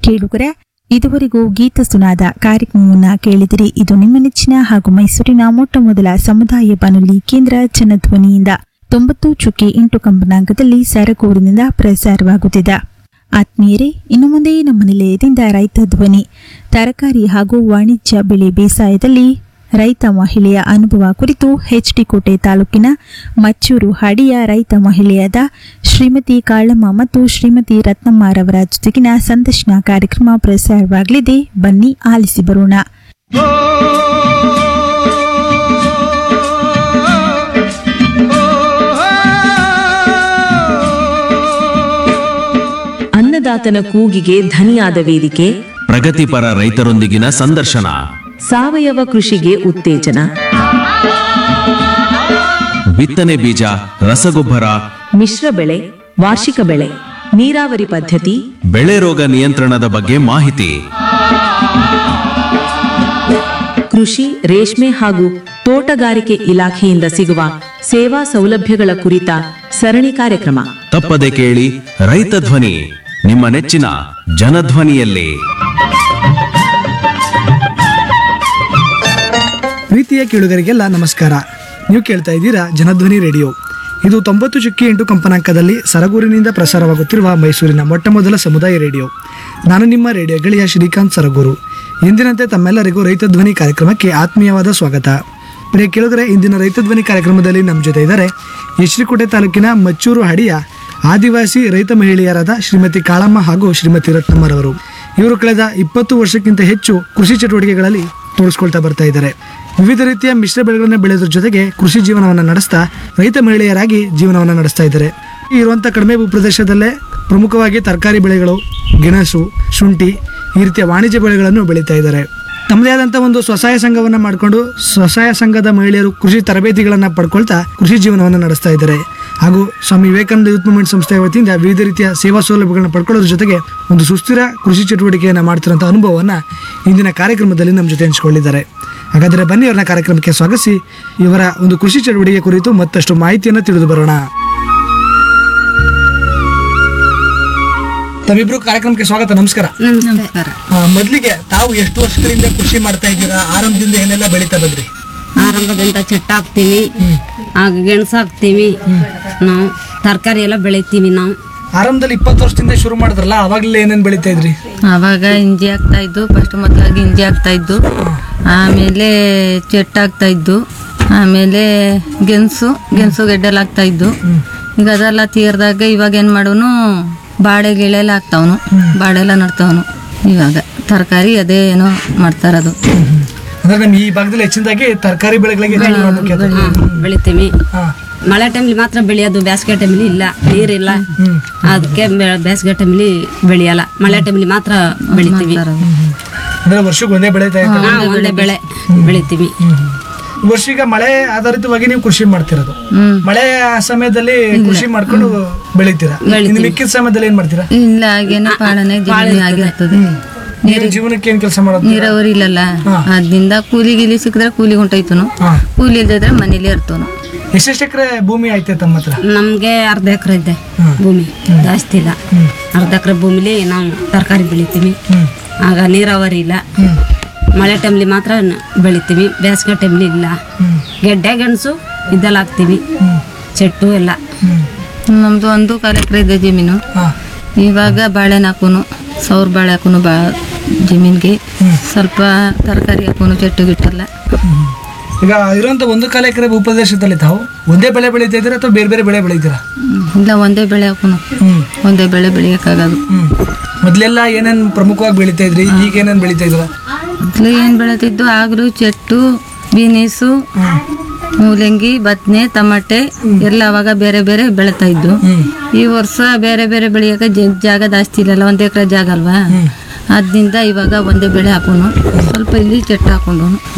ಕೇಳುಗರೆ ಇದುವರೆಗೂ ಗೀತ ಸುನಾದ ಕಾರ್ಯಕ್ರಮವನ್ನ ಕೇಳಿದಿರಿ ಇದು ನಿಮ್ಮ ನೆಚ್ಚಿನ ಹಾಗೂ ಮೈಸೂರಿನ ಮೊಟ್ಟ ಮೊದಲ ಸಮುದಾಯ ಬಾನುಲಿ ಕೇಂದ್ರ ಜನಧ್ವನಿಯಿಂದ ತೊಂಬತ್ತು ಚುಕ್ಕೆ ಎಂಟು ಕಂಪನಾಂಕದಲ್ಲಿ ಸರಗೂರಿನಿಂದ ಪ್ರಸಾರವಾಗುತ್ತಿದೆ ಆತ್ಮೀಯರೇ ಇನ್ನು ಮುಂದೆ ನಮ್ಮ ನಿಲಯದಿಂದ ರೈತ ಧ್ವನಿ ತರಕಾರಿ ಹಾಗೂ ವಾಣಿಜ್ಯ ಬೆಳೆ ಬೇಸಾಯದಲ್ಲಿ ರೈತ ಮಹಿಳೆಯ ಅನುಭವ ಕುರಿತು ಎಚ್ಡಿ ಕೋಟೆ ತಾಲೂಕಿನ ಮಚ್ಚೂರು ಹಾಡಿಯ ರೈತ ಮಹಿಳೆಯಾದ ಶ್ರೀಮತಿ ಕಾಳಮ್ಮ ಮತ್ತು ಶ್ರೀಮತಿ ರತ್ನಮ್ಮರವರ ಜೊತೆಗಿನ ಸಂದರ್ಶನ ಕಾರ್ಯಕ್ರಮ ಪ್ರಸಾರವಾಗಲಿದೆ ಬನ್ನಿ ಆಲಿಸಿ ಬರೋಣ ಅನ್ನದಾತನ ಕೂಗಿಗೆ ಧನಿಯಾದ ವೇದಿಕೆ ಪ್ರಗತಿಪರ ರೈತರೊಂದಿಗಿನ ಸಂದರ್ಶನ ಸಾವಯವ ಕೃಷಿಗೆ ಉತ್ತೇಜನ ಬಿತ್ತನೆ ಬೀಜ ರಸಗೊಬ್ಬರ ಮಿಶ್ರ ಬೆಳೆ ವಾರ್ಷಿಕ ಬೆಳೆ ನೀರಾವರಿ ಪದ್ಧತಿ ಬೆಳೆ ರೋಗ ನಿಯಂತ್ರಣದ ಬಗ್ಗೆ ಮಾಹಿತಿ ಕೃಷಿ ರೇಷ್ಮೆ ಹಾಗೂ ತೋಟಗಾರಿಕೆ ಇಲಾಖೆಯಿಂದ ಸಿಗುವ ಸೇವಾ ಸೌಲಭ್ಯಗಳ ಕುರಿತ ಸರಣಿ ಕಾರ್ಯಕ್ರಮ ತಪ್ಪದೆ ಕೇಳಿ ರೈತ ಧ್ವನಿ ನಿಮ್ಮ ನೆಚ್ಚಿನ ಜನಧ್ವನಿಯಲ್ಲಿ ಪ್ರೀತಿಯ ಕೇಳುಗರಿಗೆಲ್ಲ ನಮಸ್ಕಾರ ನೀವು ಕೇಳ್ತಾ ಇದ್ದೀರಾ ಜನಧ್ವನಿ ರೇಡಿಯೋ ಇದು ತೊಂಬತ್ತು ಚುಕ್ಕಿ ಎಂಟು ಕಂಪನಾಂಕದಲ್ಲಿ ಸರಗೂರಿನಿಂದ ಪ್ರಸಾರವಾಗುತ್ತಿರುವ ಮೈಸೂರಿನ ಮೊಟ್ಟ ಮೊದಲ ಸಮುದಾಯ ರೇಡಿಯೋ ನಾನು ನಿಮ್ಮ ರೇಡಿಯೋ ಗೆಳೆಯ ಶ್ರೀಕಾಂತ್ ಸರಗೂರು ಎಂದಿನಂತೆ ತಮ್ಮೆಲ್ಲರಿಗೂ ರೈತ ಧ್ವನಿ ಕಾರ್ಯಕ್ರಮಕ್ಕೆ ಆತ್ಮೀಯವಾದ ಸ್ವಾಗತ ಪ್ರಿಯ ಕೇಳುಗರೆ ಇಂದಿನ ರೈತ ಧ್ವನಿ ಕಾರ್ಯಕ್ರಮದಲ್ಲಿ ನಮ್ಮ ಜೊತೆ ಇದ್ದಾರೆ ಯಶ್ರಿಕೋಟೆ ತಾಲೂಕಿನ ಮಚ್ಚೂರು ಹಡಿಯ ಆದಿವಾಸಿ ರೈತ ಮಹಿಳೆಯರಾದ ಶ್ರೀಮತಿ ಕಾಳಮ್ಮ ಹಾಗೂ ಶ್ರೀಮತಿ ರತ್ನಮ್ಮರವರು ಇವರು ಕಳೆದ ಇಪ್ಪತ್ತು ವರ್ಷಕ್ಕಿಂತ ಹೆಚ್ಚು ಕೃಷಿ ಚಟುವಟಿಕೆಗಳಲ್ಲಿ ತೋರಿಸ್ಕೊಳ್ತಾ ಬರ್ತಾ ಇದ್ದಾರೆ ವಿವಿಧ ರೀತಿಯ ಮಿಶ್ರ ಬೆಳೆಗಳನ್ನು ಬೆಳೆಯೋದ್ರ ಜೊತೆಗೆ ಕೃಷಿ ಜೀವನವನ್ನು ನಡೆಸ್ತಾ ರೈತ ಮಹಿಳೆಯರಾಗಿ ಜೀವನವನ್ನು ನಡೆಸ್ತಾ ಇದ್ದಾರೆ ಇರುವಂಥ ಕಡಿಮೆ ಭೂಪ್ರದೇಶದಲ್ಲೇ ಪ್ರಮುಖವಾಗಿ ತರಕಾರಿ ಬೆಳೆಗಳು ಗೆಣಸು ಶುಂಠಿ ಈ ರೀತಿಯ ವಾಣಿಜ್ಯ ಬೆಳೆಗಳನ್ನು ಬೆಳೀತಾ ಇದ್ದಾರೆ ತಮ್ಮದೇ ಆದಂಥ ಒಂದು ಸ್ವಸಹಾಯ ಸಂಘವನ್ನು ಮಾಡಿಕೊಂಡು ಸ್ವಸಹಾಯ ಸಂಘದ ಮಹಿಳೆಯರು ಕೃಷಿ ತರಬೇತಿಗಳನ್ನು ಪಡ್ಕೊಳ್ತಾ ಕೃಷಿ ಜೀವನವನ್ನು ನಡೆಸ್ತಾ ಇದ್ದಾರೆ ಹಾಗೂ ಸ್ವಾಮಿ ವಿವೇಕಾನಂದ ಯೂತ್ ಮೂವ್ಮೆಂಟ್ ಸಂಸ್ಥೆಯ ವತಿಯಿಂದ ವಿವಿಧ ರೀತಿಯ ಸೇವಾ ಸೌಲಭ್ಯಗಳನ್ನು ಪಡ್ಕೊಳ್ಳೋದ್ರ ಜೊತೆಗೆ ಒಂದು ಸುಸ್ಥಿರ ಕೃಷಿ ಚಟುವಟಿಕೆಯನ್ನು ಮಾಡ್ತಿರೋಂಥ ಅನುಭವವನ್ನು ಇಂದಿನ ಕಾರ್ಯಕ್ರಮದಲ್ಲಿ ನಮ್ಮ ಜೊತೆ ಹಂಚಿಕೊಂಡಿದ್ದಾರೆ ಹಾಗಾದರೆ ಬನ್ನಿ ಅವರನ್ನ ಕಾರ್ಯಕ್ರಮಕ್ಕೆ ಸ್ವಾಗತಿಸಿ ಇವರ ಒಂದು ಕೃಷಿ ಚಟುವಟಿಕೆ ಕುರಿತು ಮತ್ತಷ್ಟು ಮಾಹಿತಿಯನ್ನು ತಿಳಿದು ಬರೋಣ ತಮ್ಮಿಬ್ರು ಕಾರ್ಯಕ್ರಮಕ್ಕೆ ಸ್ವಾಗತ ನಮಸ್ಕಾರ ನಮಸ್ಕಾರ ಆ, ಮೊದ್ಲಿಗೆ ತಾವು ಎಷ್ಟು ವರ್ಷಗಳಿಂದ ಕೃಷಿ ಮಾಡ್ತಾ ಇದ್ದೀರಾ ಆರಂಭದಿಂದ ಏನೆಲ್ಲ ಬೆಳೀತಾ ಬಂದ್ರಿ ಆರಂಭದಿಂದ ಚೆಟ್ಟ ಹಾಕ್ತೀವಿ ಆಗ ಗೆಣಸು ಹಾಕ್ತೀವಿ ನಾವು ತರಕಾರಿ ಎಲ್ಲ ಬೆಳಿತೀವಿ ನಾವು ಆರಂಭದಲ್ಲಿ ಇಪ್ಪತ್ತು ವರ್ಷದಿಂದ ಶುರು ಮಾಡಿದ್ರಲ್ಲ ಅವಾಗಲೇ ಏನೇನು ಬೆಳೀತಾ ಇದ್ರಿ ಆವಾಗ ಇಂಜಿ ಆಗ್ತಾ ಇದ್ದು ಫಸ್ಟ್ ಮೊದಲಾಗಿ ಇಂಜಿ ಆಗ್ತಾ ಇದ್ದು ಆಮೇಲೆ ಚೆಟ್ಟು ಆಗ್ತಾ ಇದ್ದು ಆಮೇಲೆ ಗೆಣಸು ಗೆಣಸು ಗೆಡ್ಡೆಲ್ಲ ಆಗ್ತಾ ಇದ್ದು ಈಗ ಅದೆಲ್ಲ ತೀರ್ದಾಗ ಇವಾಗ ಏನು ಮಾಡೋನು ಬಾಳೆ ಗಿಳೆಲ್ಲ ಹಾಕ್ತಾವನು ಬಾಳೆ ಎಲ್ಲ ನಡ್ತಾವನು ಇವಾಗ ತರಕಾರಿ ಅದೇ ಏನೋ ಮಾಡ್ತಾರದು ಅಂದ್ರೆ ನಮ್ಮ ಈ ಭಾಗದಲ್ಲಿ ಹೆಚ್ಚಿನದಾಗಿ ತರಕಾರಿ ಬೆಳೆಗಳಿಗೆ ಹೆಚ್ಚು ಪ್ರಾಮುಖ್ಯತೆ. ಬೆಳಿತೀವಿ ಹಾ. ಮಳೆ ಟೈಮಲ್ಲಿ ಮಾತ್ರ ಬೆಳೆಯೋದು ಬೇಸಿಗೆ ಟೈಮಲ್ಲಿ ಇಲ್ಲ ನೀರಿಲ್ಲ ಅದಕ್ಕೆ ಬೆ- ಬೇಸಿಗೆ ಟೈಮಲ್ಲಿ ಬೆಳೆಯಲ್ಲ ಮಳೆ ಟೈಮಲ್ಲಿ ಮಾತ್ರ ಬೆಳಿತೀವಿ ಅಂದ್ರೆ ವರ್ಷಕ್ಕೆ ಒಂದೇ ಬೆಳೀತಾ ಇದ್ದಾರೆ ಹಾ, ಒಂದೇ ಬೆಳೆ ಬೆಳಿತೀವಿ ವರ್ಷೀಗ ಮಳೆ ಆಧಾರಿತವಾಗಿ ನೀವು ಕೃಷಿ ಮಾಡ್ತಿರೋದು ಹ್ಮ್ ಮಳೆ ಸಮಯದಲ್ಲಿ ಕೃಷಿ ಮಾಡ್ಕೊಂಡು ಬೆಳಿತೀರಾ ಇನ್ನು ಮಿಕ್ಕಿದ ಸಮಯದಲ್ಲಿ ಏನ್ ಮಾಡ್ತೀರಾ ಇಲ್ಲ ಹಾಗೇನೆ ಪಾಳನೆ ಜಮೀನು ಆಗಿರ್ತದೆ ನೀವು ಜೀವನಕ್ಕೆ ಏನ್ ಕೆಲಸ ಮಾಡೋದು ನೀರಾವರಿ ಇಲ್ಲಲ್ಲ ಅದರಿಂದ ಕೂಲಿ ಗಿಲಿ ಸಿಕ್ಕಿದ್ರೆ ಕೂಲಿ ಹೊಂಟೋಯ್ತನು ಹಾ. ಕೂಲಿ ಇಲ್ದಿದ್ರೆ ಮನೇಲಿ ಇರ್ತವನು ಎಷ್ಟೆಷ್ಟು ಎಕರೆ ಭೂಮಿ ಐತೆ ತಮ್ಮ ಹತ್ರ ನಮ್ಗೆ ಅರ್ಧ ಎಕರೆ ಇದೆ ಭೂಮಿ ಜಾಸ್ತಿ ಇಲ್ಲ ಅರ್ಧ ಎಕರೆ ಭೂಮಿಲಿ ನಾವು ತರಕಾರಿ ಬೆಳಿತೀವಿ ಆಗ ನೀರಾವರಿ ಇಲ್ಲ ಮಳೆ ಟೈಮ್ಲಿ ಮಾತ್ರ ನ- ಬೆಳಿತೀವಿ ಬೇಸಿಗೆ ಟೈಮ್ಲಿ ಇಲ್ಲ ಗೆಡ್ಡೆ ಗೆಣಸು ಇದೆಲ್ಲ ಹಾಕ್ತೀವಿ ಚೆಟ್ಟು ಎಲ್ಲ ನಮ್ದು ಒಂದು ಕಾಲು ಎಕರೆ ಇದೆ ಜಮೀನು ಹಾ. ಇವಾಗ ಬಾಳೆಹಣ್ಣು ಹಾಕೋನು ಸೌರ್ ಬಾಳೆ ಹಾಕೋನು ಬಾ ಜಮೀನ್ಗೆ ಸ್ವಲ್ಪ ತರಕಾರಿ ಹಾಕೋನು ಚೆಟ್ಟು ಗಿಟ್ಟೆಲ್ಲ ಈಗ ಇರುವಂತ ಒಂದು ಕಾಲ ಎಕರೆ ಭೂಪ್ರದೇಶದಲ್ಲಿ ತಾವು ಒಂದೇ ಬೆಳೆ ಬೆಳೀತಾ ಇದ್ದೀರಾ ಅಥವಾ ಬೇರೆ ಬೇರೆ ಬೆಳೆ ಬೆಳೀತೀರಾ ಹ್ಮ್. ಇಲ್ಲ ಒಂದೇ ಬೆಳೆ ಹಾಕೋನು ಹ್ಮ್ ಒಂದೇ ಬೆಳೆ ಬೆಳೆಯೋಕ್ಕಾಗೋದು ಹ್ಮ್ ಮೊದ್ಲೆಲ್ಲ ಏನೇನ್ ಪ್ರಮುಖವಾಗಿ ಬೆಳೀತಾ ಇದ್ರಿ ಈಗ ಏನೇನ್ ಬೆಳೀತಾ ಇದ್ರ ಮೊದಲು ಏನು ಬೆಳೆತಿದ್ದು ಆಗ್ರು ಚೆಟ್ಟು ಬೀನೀಸು ಮೂಲಂಗಿ ಬದ್ನೆ ಟಮಟೆ ಎಲ್ಲ ಅವಾಗ ಬೇರೆ ಬೇರೆ ಬೆಳಿತಾ ಇದ್ದು ಈ ವರ್ಷ ಬೇರೆ ಬೇರೆ ಬೆಳೆಯೋಕೆ ಜ- ಜಾಗ ಜಾಸ್ತಿ ಇಲ್ಲಲ್ಲ ಒಂದ್ ಎಕರೆ ಜಾಗ ಅಲ್ವಾ ಅದರಿಂದ ಇವಾಗ ಒಂದೇ ಬೆಳೆ ಹಾಕೋನು ಸ್ವಲ್ಪ ಇಲ್ಲಿ ಚೆಟ್ಟು ಹಾಕೊಂಡು